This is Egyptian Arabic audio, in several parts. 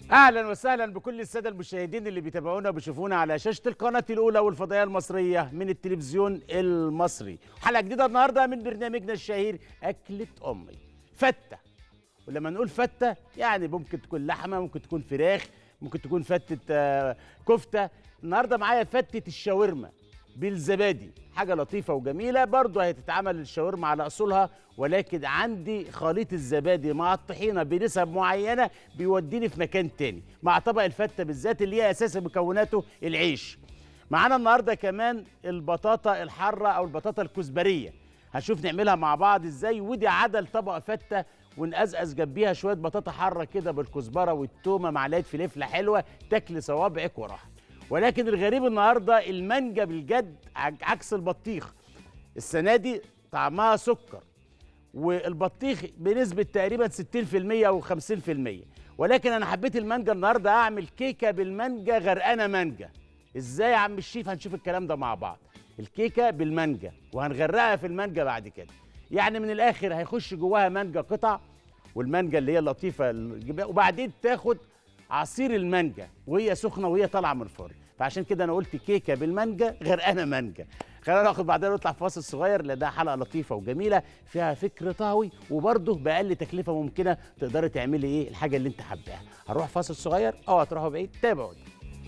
اهلا وسهلا بكل الساده المشاهدين اللي بيتابعونا وبيشوفونا على شاشه القناه الاولى والفضائيه المصريه من التلفزيون المصري حلقه جديده النهارده من برنامجنا الشهير اكله امي فته ولما نقول فته يعني ممكن تكون لحمه ممكن تكون فراخ ممكن تكون فتة آه، كفتة النهاردة معايا فتة الشاورما بالزبادي حاجة لطيفة وجميلة برضو هتتعمل الشاورما على أصولها ولكن عندي خليط الزبادي مع الطحينة بنسب معينة بيوديني في مكان تاني مع طبق الفتة بالذات اللي هي أساس مكوناته العيش معانا النهاردة كمان البطاطا الحارة أو البطاطا الكزبرية هنشوف نعملها مع بعض ازاي ودي عدل طبق فتة ونقزقز جنبيها شويه بطاطا حاره كده بالكزبره والتومه معلقه فلفله حلوه تاكل صوابعك وراها ولكن الغريب النهارده المانجا بالجد عكس البطيخ السنه دي طعمها سكر والبطيخ بنسبه تقريبا 60% او 50% ولكن انا حبيت المانجا النهارده اعمل كيكه بالمانجا غرقانه مانجا ازاي يا عم الشيف هنشوف الكلام ده مع بعض الكيكه بالمانجا وهنغرقها في المانجا بعد كده يعني من الاخر هيخش جواها مانجا قطع والمانجا اللي هي اللطيفه وبعدين تاخد عصير المانجا وهي سخنه وهي طالعه من الفرن فعشان كده انا قلت كيكه بالمانجا غرقانه مانجا خلينا ناخد بعدين نطلع في فاصل صغير لان ده حلقه لطيفه وجميله فيها فكر طهوي وبرده باقل تكلفه ممكنه تقدري تعملي ايه الحاجه اللي انت حباها هنروح فاصل صغير او هتروحوا بعيد تابعوني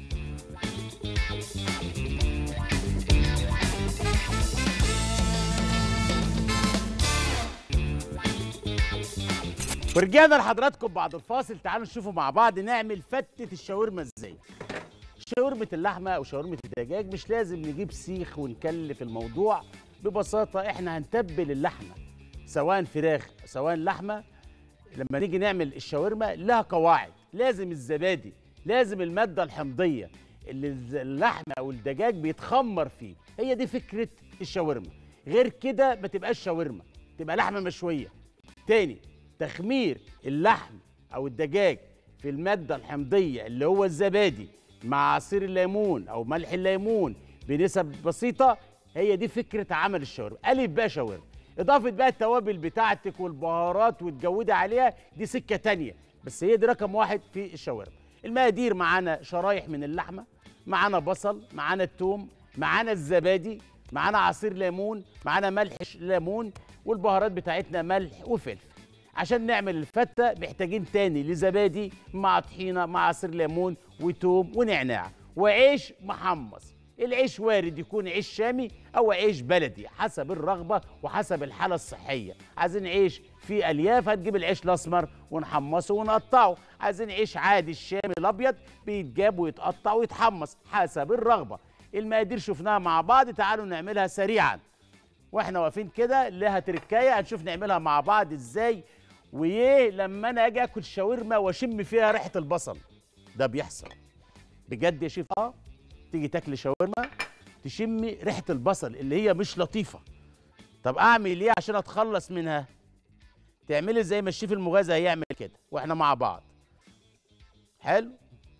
ورجعنا لحضراتكم بعد الفاصل تعالوا نشوفوا مع بعض نعمل فتة الشاورما ازاي شاورمة اللحمة أو شاورمة الدجاج مش لازم نجيب سيخ ونكلف الموضوع ببساطة احنا هنتبل اللحمة سواء فراخ سواء لحمة لما نيجي نعمل الشاورما لها قواعد لازم الزبادي لازم المادة الحمضية اللي اللحمة أو الدجاج بيتخمر فيه هي دي فكرة الشاورما غير كده ما تبقاش شاورما تبقى لحمة مشوية تاني تخمير اللحم او الدجاج في الماده الحمضيه اللي هو الزبادي مع عصير الليمون او ملح الليمون بنسب بسيطه هي دي فكره عمل الشاورما الف بقى شاورما اضافه بقى التوابل بتاعتك والبهارات وتجودي عليها دي سكه تانية بس هي دي رقم واحد في الشاورما المقادير معانا شرايح من اللحمه معانا بصل معانا التوم معانا الزبادي معانا عصير ليمون معانا ملح ليمون والبهارات بتاعتنا ملح وفلفل عشان نعمل الفتة محتاجين تاني لزبادي مع طحينة مع عصير ليمون وتوم ونعناع وعيش محمص العيش وارد يكون عيش شامي او عيش بلدي حسب الرغبه وحسب الحاله الصحيه عايزين عيش فيه الياف هنجيب العيش الاسمر ونحمصه ونقطعه عايزين عيش عادي الشامي الابيض بيتجاب ويتقطع ويتحمص حسب الرغبه المقادير شفناها مع بعض تعالوا نعملها سريعا واحنا واقفين كده لها تركايه هنشوف نعملها مع بعض ازاي وايه لما انا اجي اكل شاورما واشم فيها ريحه البصل ده بيحصل بجد يا شيف اه تيجي تاكلي شاورما تشمي ريحه البصل اللي هي مش لطيفه طب اعمل ايه عشان اتخلص منها تعملي زي ما الشيف المغازي هيعمل كده واحنا مع بعض حلو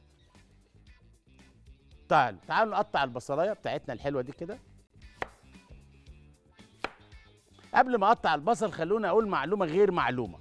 تعالوا تعالوا نقطع البصلايه بتاعتنا الحلوه دي كده قبل ما اقطع البصل خلوني اقول معلومه غير معلومه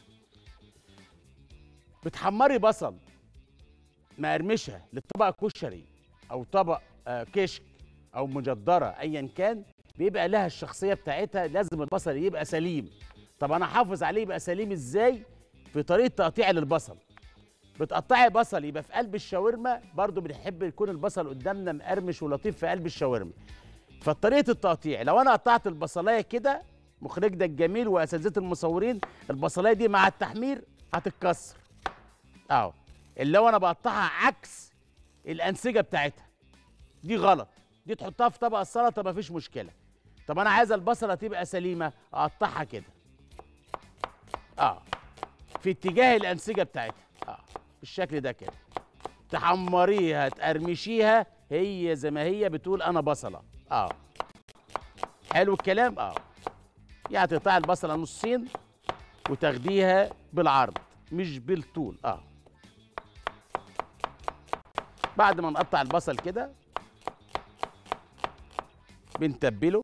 بتحمري بصل مقرمشه لطبق كشري او طبق آه، كشك او مجدره ايا كان بيبقى لها الشخصيه بتاعتها لازم البصل يبقى سليم طب انا احافظ عليه يبقى سليم ازاي في طريقه تقطيع للبصل بتقطعي بصل يبقى في قلب الشاورما برضو بنحب يكون البصل قدامنا مقرمش ولطيف في قلب الشاورما فطريقه التقطيع لو انا قطعت البصلايه كده مخرجنا الجميل واساتذه المصورين البصلايه دي مع التحمير هتتكسر اهو اللي هو انا بقطعها عكس الانسجه بتاعتها دي غلط دي تحطها في طبق السلطه مفيش مشكله طب انا عايز البصله تبقى سليمه اقطعها كده اه في اتجاه الانسجه بتاعتها اه بالشكل ده كده تحمريها تقرمشيها هي زي ما هي بتقول انا بصله اه حلو الكلام اه يعني تقطعي البصله نصين وتاخديها بالعرض مش بالطول اه بعد ما نقطع البصل كده بنتبله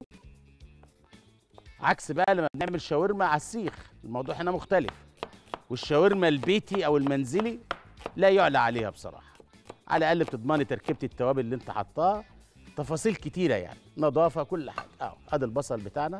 عكس بقى لما بنعمل شاورما على السيخ الموضوع هنا مختلف والشاورما البيتي او المنزلي لا يعلى عليها بصراحه على الاقل بتضمني تركيبه التوابل اللي انت حطاها تفاصيل كتيره يعني نظافه كل حاجه اه ادي البصل بتاعنا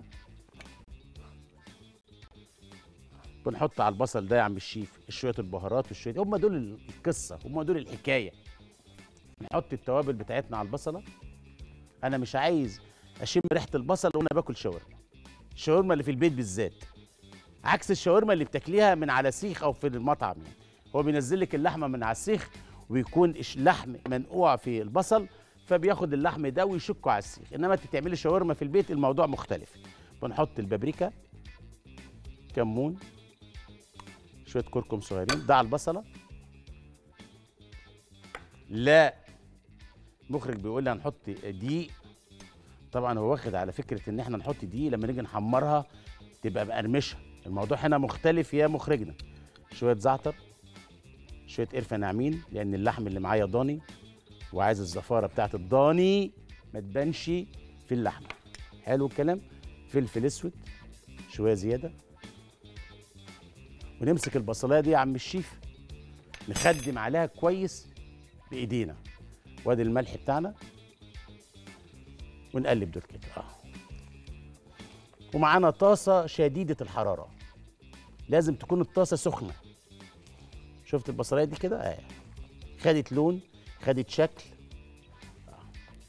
بنحط على البصل ده يا عم الشيف شويه البهارات وشويه هم دول القصه هم دول الحكايه نحط التوابل بتاعتنا على البصله انا مش عايز اشم ريحه البصل وانا باكل شاورما الشاورما اللي في البيت بالذات عكس الشاورما اللي بتاكليها من على سيخ او في المطعم يعني هو بينزل لك اللحمه من على السيخ ويكون اللحم منقوع في البصل فبياخد اللحم ده ويشكه على السيخ انما انت تعملي شاورما في البيت الموضوع مختلف بنحط البابريكا كمون شويه كركم صغيرين ده على البصله لا المخرج بيقول لي هنحط دقيق طبعا هو واخد على فكره ان احنا نحط دقيق لما نيجي نحمرها تبقى مقرمشه الموضوع هنا مختلف يا مخرجنا شويه زعتر شويه قرفه ناعمين لان اللحم اللي معايا ضاني وعايز الزفاره بتاعت الضاني ما تبانش في اللحمه حلو الكلام فلفل اسود شويه زياده ونمسك البصلايه دي يا عم الشيف نخدم عليها كويس بايدينا وادي الملح بتاعنا ونقلب دول كده اه ومعانا طاسه شديده الحراره لازم تكون الطاسه سخنه شفت البصلايه دي كده اه خدت لون خدت شكل آه.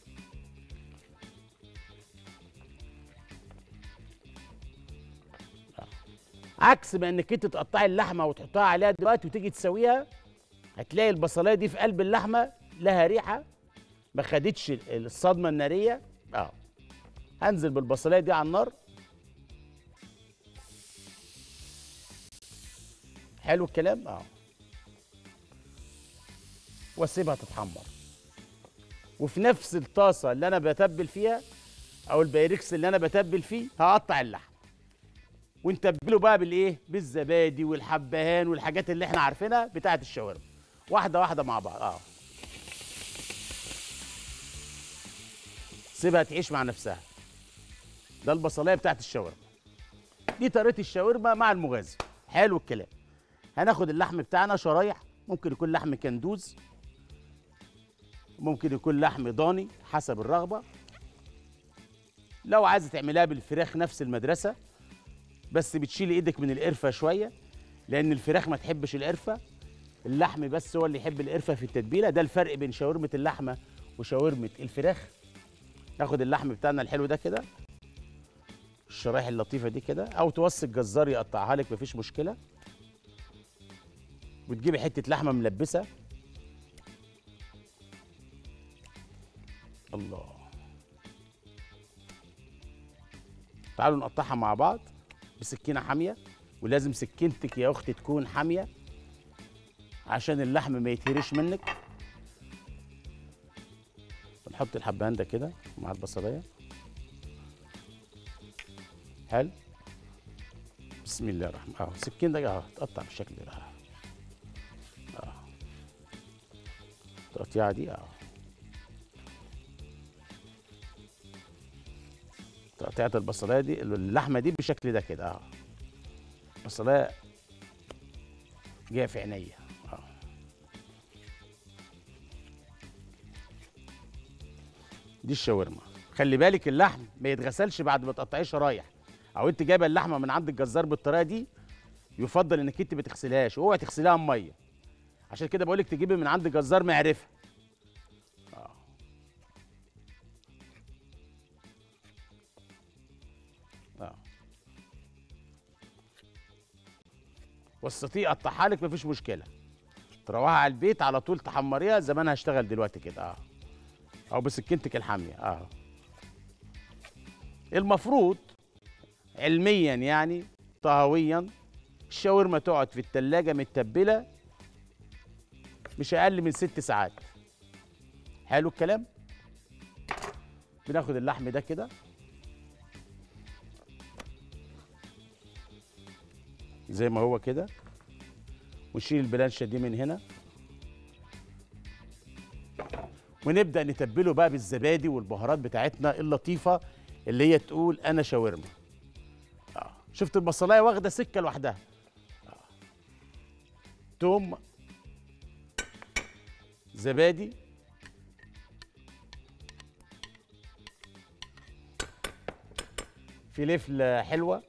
آه. عكس ما انك انت تقطعي اللحمه وتحطها عليها دلوقتي وتيجي تسويها هتلاقي البصلايه دي في قلب اللحمه لها ريحه ما خدتش الصدمه الناريه اه هنزل بالبصلايه دي على النار حلو الكلام اه واسيبها تتحمر وفي نفس الطاسه اللي انا بتبل فيها او البايركس اللي انا بتبل فيه هقطع اللحم ونتبله بقى بالايه بالزبادي والحبهان والحاجات اللي احنا عارفينها بتاعه الشاورما واحده واحده مع بعض اه سيبها تعيش مع نفسها ده البصلايه بتاعت الشاورما دي طريقه الشاورما مع المغازي حلو الكلام هناخد اللحم بتاعنا شرايح ممكن يكون لحم كندوز ممكن يكون لحم ضاني حسب الرغبه لو عايزه تعملها بالفراخ نفس المدرسه بس بتشيلي ايدك من القرفه شويه لان الفراخ ما تحبش القرفه اللحم بس هو اللي يحب القرفه في التتبيله ده الفرق بين شاورمه اللحمه وشاورمه الفراخ ناخد اللحم بتاعنا الحلو ده كده الشرايح اللطيفه دي كده او توصي الجزار يقطعها لك مفيش مشكله وتجيبي حته لحمه ملبسه الله تعالوا نقطعها مع بعض بسكينه حاميه ولازم سكينتك يا اختي تكون حاميه عشان اللحم ما يتهرش منك نحط الحبهان ده كده مع البصليه حلو بسم الله الرحمن الرحيم اه السكين ده اه تقطع بالشكل ده اه اه التقطيعه دي اه تقطيعه البصلايه دي اللحمه دي بالشكل ده كده اه البصلايه جايه في عينيا اه دي الشاورما خلي بالك اللحم ما يتغسلش بعد ما تقطعيه شرايح او انت جايبه اللحمه من عند الجزار بالطريقه دي يفضل انك انت ما تغسلهاش اوعي تغسليها بميه عشان كده بقول لك تجيبي من عند جزار معرفه اه اه والسطيق قطعها لك مفيش مشكله تروحها على البيت على طول تحمريها زمانها هشتغل دلوقتي كده اه او بسكينتك الحاميه اه المفروض علميا يعني طهويا الشاورما تقعد في التلاجة متبلة مش أقل من ست ساعات حلو الكلام بناخد اللحم ده كده زي ما هو كده ونشيل البلانشة دي من هنا ونبدأ نتبله بقى بالزبادي والبهارات بتاعتنا اللطيفة اللي هي تقول أنا شاورما شفت البصلايه واخده سكه لوحدها توم زبادي فلفله حلوه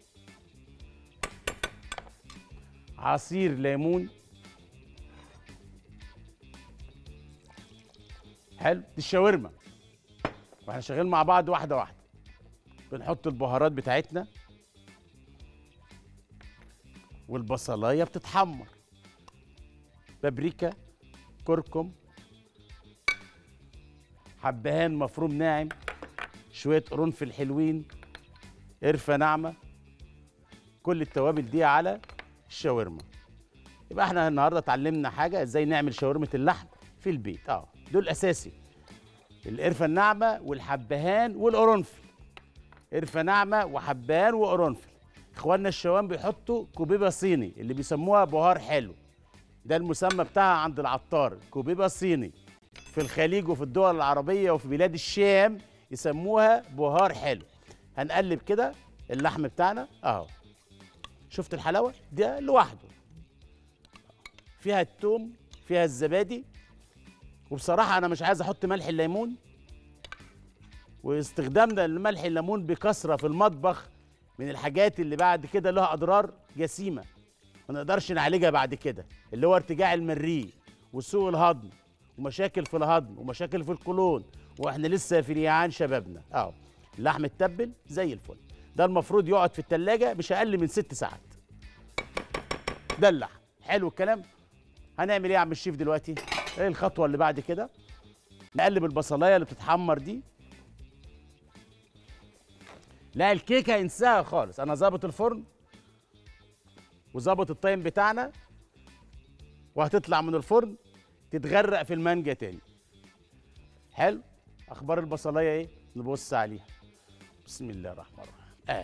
عصير ليمون حلو دي الشاورما واحنا شغالين مع بعض واحده واحده بنحط البهارات بتاعتنا والبصلايه بتتحمر بابريكا كركم حبهان مفروم ناعم شويه قرنفل حلوين قرفه ناعمه كل التوابل دي على الشاورما يبقى احنا النهارده اتعلمنا حاجه ازاي نعمل شاورمه اللحم في البيت اه دول اساسي القرفه الناعمه والحبهان والقرنفل قرفه ناعمه وحبهان وقرنفل اخواننا الشوام بيحطوا كوبيبه صيني اللي بيسموها بهار حلو ده المسمى بتاعها عند العطار كوبيبه صيني في الخليج وفي الدول العربيه وفي بلاد الشام يسموها بهار حلو هنقلب كده اللحم بتاعنا اهو شفت الحلاوه ده لوحده فيها التوم فيها الزبادي وبصراحه انا مش عايز احط ملح الليمون واستخدامنا لملح الليمون بكثره في المطبخ من الحاجات اللي بعد كده لها اضرار جسيمه ما نقدرش نعالجها بعد كده اللي هو ارتجاع المريء وسوء الهضم ومشاكل في الهضم ومشاكل في القولون واحنا لسه في ريعان شبابنا اه اللحم التبل زي الفل ده المفروض يقعد في التلاجة مش اقل من ست ساعات ده اللحم حلو الكلام هنعمل ايه يا عم الشيف دلوقتي ايه الخطوه اللي بعد كده نقلب البصلايه اللي بتتحمر دي لا الكيكه انساها خالص انا ظابط الفرن وظابط التايم بتاعنا وهتطلع من الفرن تتغرق في المانجا تاني حلو اخبار البصلايه ايه نبص عليها بسم الله الرحمن الرحيم اه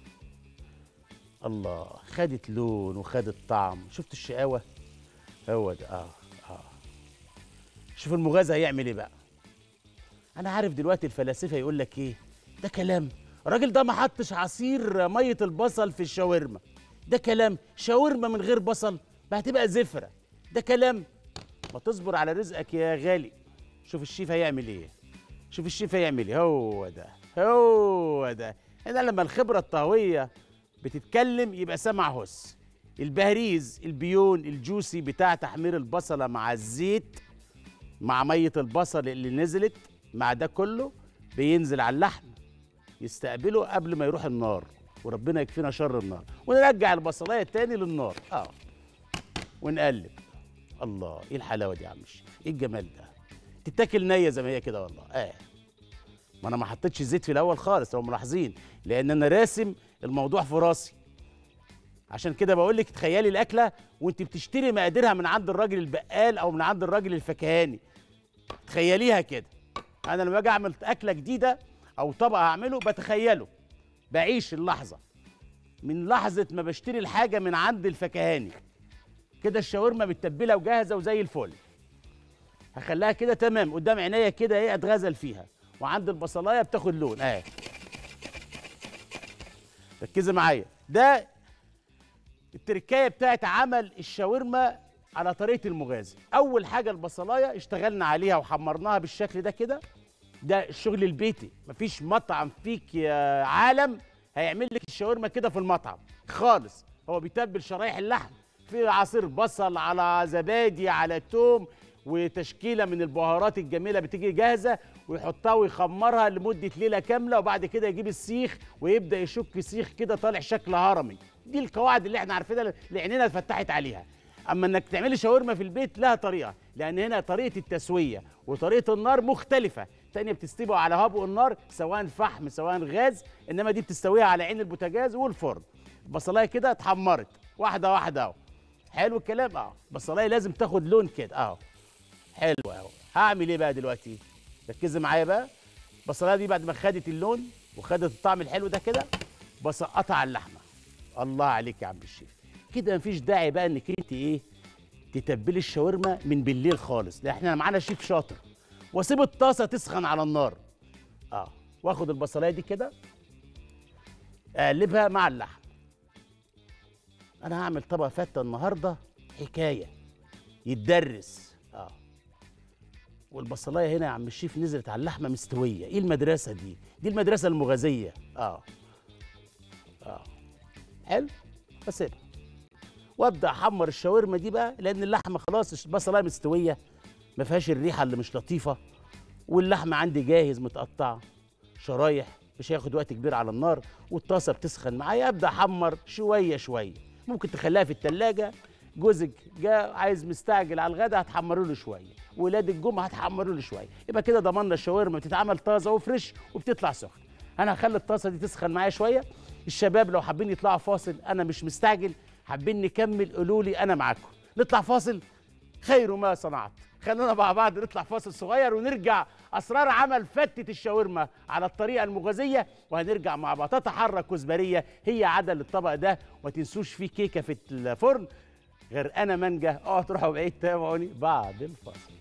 الله خدت لون وخدت طعم شفت الشقاوه هو ده اه اه شوف المغاز هيعمل ايه بقى انا عارف دلوقتي الفلاسفه يقول لك ايه ده كلام الراجل ده ما حطش عصير ميه البصل في الشاورما ده كلام شاورما من غير بصل ما هتبقى زفره ده كلام ما تصبر على رزقك يا غالي شوف الشيف هيعمل ايه شوف الشيف هيعمل ايه هو ده هو ده هنا لما الخبره الطهويه بتتكلم يبقى سمع هس البهريز البيون الجوسي بتاع تحمير البصله مع الزيت مع ميه البصل اللي نزلت مع ده كله بينزل على اللحم يستقبله قبل ما يروح النار وربنا يكفينا شر النار ونرجع البصلايه تاني للنار اه ونقلب الله ايه الحلاوه دي يا عم الشيف ايه الجمال ده تتاكل نيه زي ما هي كده والله اه ما انا ما حطيتش زيت في الاول خالص لو ملاحظين لان انا راسم الموضوع في راسي عشان كده بقول لك تخيلي الاكله وانت بتشتري مقاديرها من عند الراجل البقال او من عند الراجل الفكهاني تخيليها كده انا لما باجي اعمل اكله جديده او طبق هعمله بتخيله بعيش اللحظه من لحظه ما بشتري الحاجه من عند الفكهاني كده الشاورما متبله وجاهزه وزي الفل هخليها كده تمام قدام عينيا كده ايه اتغزل فيها وعند البصلايه بتاخد لون اهي ركزي معايا ده التركايه بتاعت عمل الشاورما على طريقه المغازي اول حاجه البصلايه اشتغلنا عليها وحمرناها بالشكل ده كده ده الشغل البيتي مفيش مطعم فيك يا عالم هيعمل لك الشاورما كده في المطعم خالص هو بيتبل شرايح اللحم في عصير بصل على زبادي على توم وتشكيله من البهارات الجميله بتيجي جاهزه ويحطها ويخمرها لمده ليله كامله وبعد كده يجيب السيخ ويبدا يشك سيخ كده طالع شكل هرمي دي القواعد اللي احنا عارفينها اللي عينينا اتفتحت عليها اما انك تعملي شاورما في البيت لها طريقه لان هنا طريقه التسويه وطريقه النار مختلفه تانية بتستوي على هبو النار سواء فحم سواء غاز انما دي بتستويها على عين البوتاجاز والفرن البصلايه كده اتحمرت واحده واحده اهو حلو الكلام اهو البصلايه لازم تاخد لون كده اهو حلو اهو هعمل ايه بقى دلوقتي ركزي معايا بقى البصلايه دي بعد ما خدت اللون وخدت الطعم الحلو ده كده بسقطها على اللحمه الله عليك يا عم الشيف كده مفيش داعي بقى انك انت ايه تتبلي الشاورما من بالليل خالص لا احنا معانا شيف شاطر واسيب الطاسه تسخن على النار اه واخد البصلايه دي كده اقلبها مع اللحم انا هعمل طبق فته النهارده حكايه يتدرس اه والبصلايه هنا يا عم الشيف نزلت على اللحمه مستويه ايه المدرسه دي دي المدرسه المغازيه اه اه حلو بسيبها وابدا احمر الشاورما دي بقى لان اللحمه خلاص البصلايه مستويه ما فيهاش الريحه اللي مش لطيفه واللحمه عندي جاهز متقطع شرايح مش هياخد وقت كبير على النار والطاسه بتسخن معايا ابدا احمر شويه شويه ممكن تخليها في التلاجة جوزك جاء عايز مستعجل على الغدا هتحمروا له شويه ولاد الجمعه هتحمروا له شويه يبقى كده ضمننا الشاورما بتتعمل طازه وفريش وبتطلع سخن انا هخلي الطاسه دي تسخن معايا شويه الشباب لو حابين يطلعوا فاصل انا مش مستعجل حابين نكمل قولوا لي انا معاكم نطلع فاصل خير ما صنعت خلونا مع بعض نطلع فاصل صغير ونرجع اسرار عمل فتة الشاورما على الطريقه المغازيه وهنرجع مع بطاطا حاره كزبريه هي عدل الطبق ده وما تنسوش في كيكه في الفرن غير انا مانجا اوعوا تروحوا بعيد تابعوني بعد الفاصل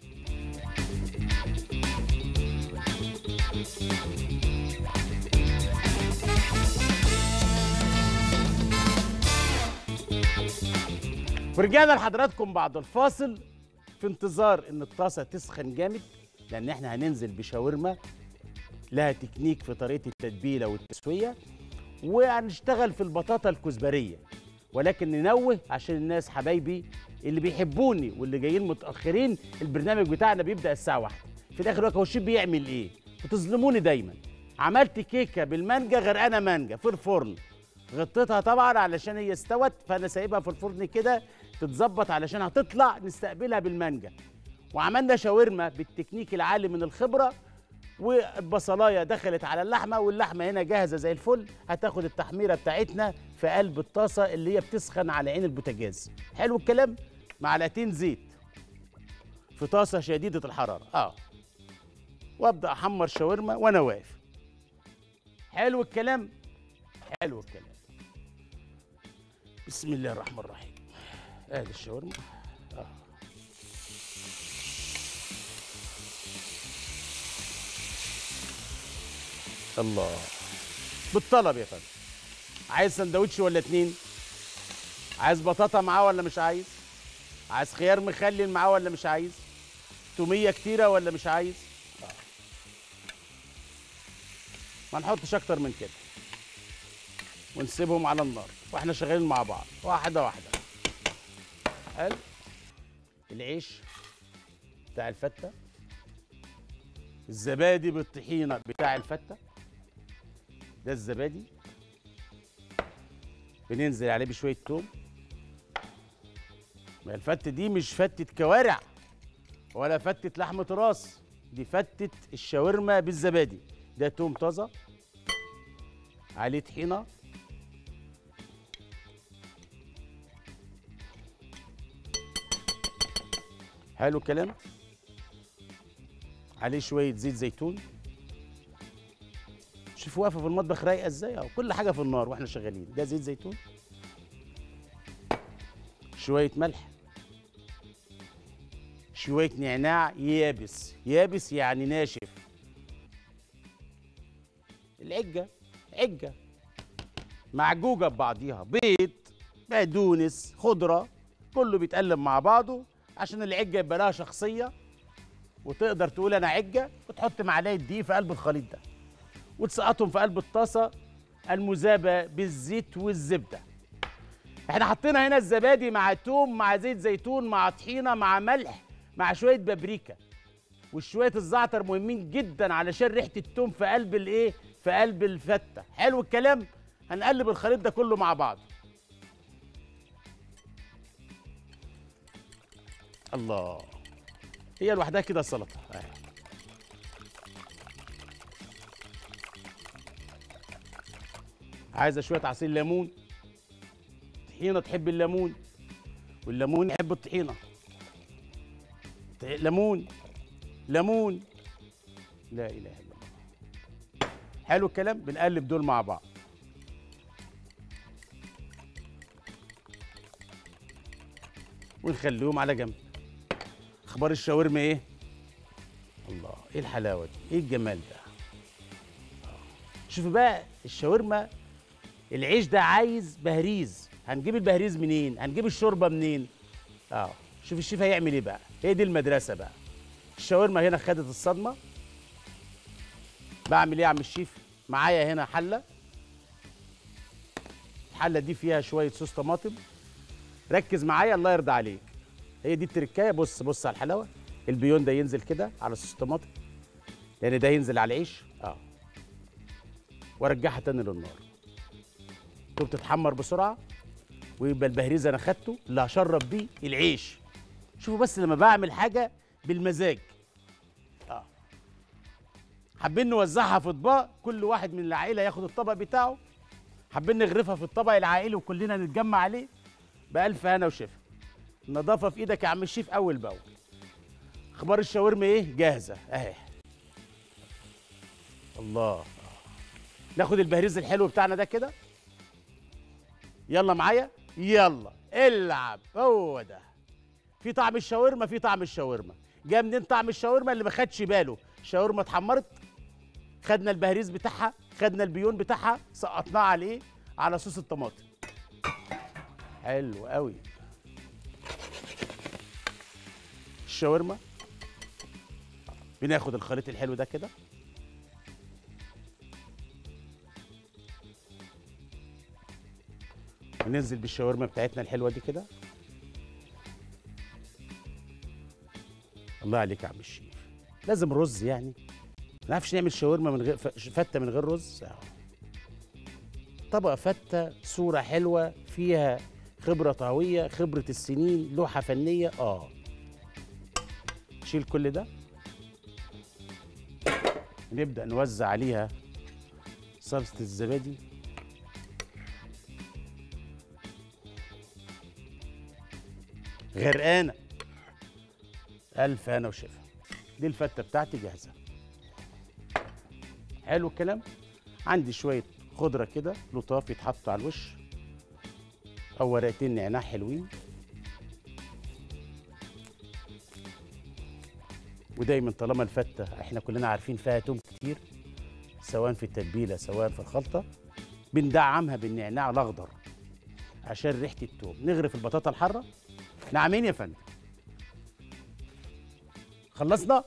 ورجعنا لحضراتكم بعد الفاصل في انتظار ان الطاسه تسخن جامد لان احنا هننزل بشاورما لها تكنيك في طريقه التتبيله والتسويه وهنشتغل في البطاطا الكزبريه ولكن ننوه عشان الناس حبايبي اللي بيحبوني واللي جايين متاخرين البرنامج بتاعنا بيبدا الساعه واحدة في الاخر هو الشيف بيعمل ايه بتظلموني دايما عملت كيكه بالمانجا غرقانه مانجا في الفرن غطيتها طبعا علشان هي استوت فانا سايبها في الفرن كده تتظبط علشان هتطلع نستقبلها بالمانجا وعملنا شاورما بالتكنيك العالي من الخبره والبصلايه دخلت على اللحمه واللحمه هنا جاهزه زي الفل هتاخد التحميره بتاعتنا في قلب الطاسه اللي هي بتسخن على عين البوتاجاز حلو الكلام معلقتين زيت في طاسه شديده الحراره اه وابدا احمر شاورما وانا واقف حلو الكلام حلو الكلام بسم الله الرحمن الرحيم ادي الشاورما آه. الله بالطلب يا فندم عايز سندوتش ولا اتنين عايز بطاطا معاه ولا مش عايز عايز خيار مخلل معاه ولا مش عايز توميه كتيره ولا مش عايز آه. ما نحطش اكتر من كده ونسيبهم على النار واحنا شغالين مع بعض واحده واحده حلو العيش بتاع الفته الزبادي بالطحينه بتاع الفته ده الزبادي بننزل عليه بشويه توم ما الفته دي مش فتة كوارع ولا فتة لحمة راس دي فتة الشاورما بالزبادي ده توم طازة عليه طحينة حلو الكلام عليه شويه زيت زيتون شوفوا واقفه في المطبخ رايقه ازاي اهو كل حاجه في النار واحنا شغالين ده زيت زيتون شويه ملح شويه نعناع يابس يابس يعني ناشف العجه عجه معجوجه ببعضيها بيض بقدونس خضره كله بيتقلب مع بعضه عشان العجه يبقى لها شخصيه وتقدر تقول انا عجه وتحط معلقه دقيق في قلب الخليط ده وتسقطهم في قلب الطاسه المذابه بالزيت والزبده احنا حطينا هنا الزبادي مع توم مع زيت زيتون مع طحينه مع ملح مع شويه بابريكا وشويه الزعتر مهمين جدا علشان ريحه التوم في قلب الايه في قلب الفته حلو الكلام هنقلب الخليط ده كله مع بعض الله هي لوحدها كده السلطه أهي. عايزه شويه عصير ليمون طحينه تحب الليمون والليمون يحب الطحينه ط- ليمون ليمون لا اله الا الله حلو الكلام بنقلب دول مع بعض ونخليهم على جنب اخبار الشاورما ايه الله ايه الحلاوه دي ايه الجمال ده شوفوا بقى الشاورما العيش ده عايز بهريز هنجيب البهريز منين هنجيب الشوربه منين اه شوف الشيف هيعمل ايه بقى هي دي المدرسه بقى الشاورما هنا خدت الصدمه بعمل ايه يا عم الشيف معايا هنا حله الحله دي فيها شويه صوص طماطم ركز معايا الله يرضى عليك هي دي التركايه بص بص على الحلاوه البيون ده ينزل كده على صوص الطماطم لان ده ينزل على العيش اه وارجعها تاني للنار تقوم تتحمر بسرعه ويبقى البهريز انا خدته اللي هشرب بيه العيش شوفوا بس لما بعمل حاجه بالمزاج اه حابين نوزعها في اطباق كل واحد من العائله ياخد الطبق بتاعه حابين نغرفها في الطبق العائلي وكلنا نتجمع عليه بألف هنا وشفا النظافه في ايدك يا عم الشيف اول باول اخبار الشاورما ايه جاهزه اهي الله ناخد البهريز الحلو بتاعنا ده كده يلا معايا يلا العب هو ده في طعم الشاورما في طعم الشاورما جاي منين طعم الشاورما اللي ما خدش باله شاورما اتحمرت خدنا البهريز بتاعها خدنا البيون بتاعها سقطناه على ايه على صوص الطماطم حلو قوي الشاورما بناخد الخليط الحلو ده كده وننزل بالشاورما بتاعتنا الحلوه دي كده الله عليك يا عم الشيف لازم رز يعني ما نعرفش نعمل شاورما من غير ف- فته من غير رز أهو. طبق فته صوره حلوه فيها خبره طهويه خبره السنين لوحه فنيه اه شيل كل ده نبدا نوزع عليها صلصه الزبادي غرقانه الف هنا وشفا دي الفته بتاعتي جاهزه حلو الكلام عندي شويه خضره كده لطاف يتحطوا على الوش او ورقتين نعناع حلوين ودايما طالما الفته احنا كلنا عارفين فيها توم كتير سواء في التتبيله سواء في الخلطه بندعمها بالنعناع الاخضر عشان ريحه التوم نغرف البطاطا الحاره نعمين يا فندم خلصنا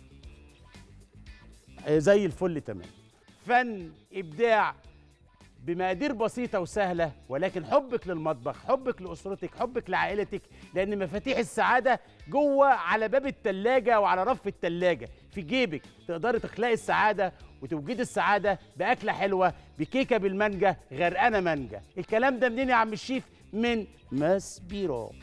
آه، زي الفل تمام فن ابداع بمقادير بسيطه وسهله ولكن حبك للمطبخ حبك لاسرتك حبك لعائلتك لان مفاتيح السعاده جوه على باب التلاجة وعلى رف التلاجة في جيبك تقدري تخلقي السعاده وتوجدي السعاده باكله حلوه بكيكه بالمانجا غرقانه مانجا الكلام ده منين يا عم الشيف من ماسبيرو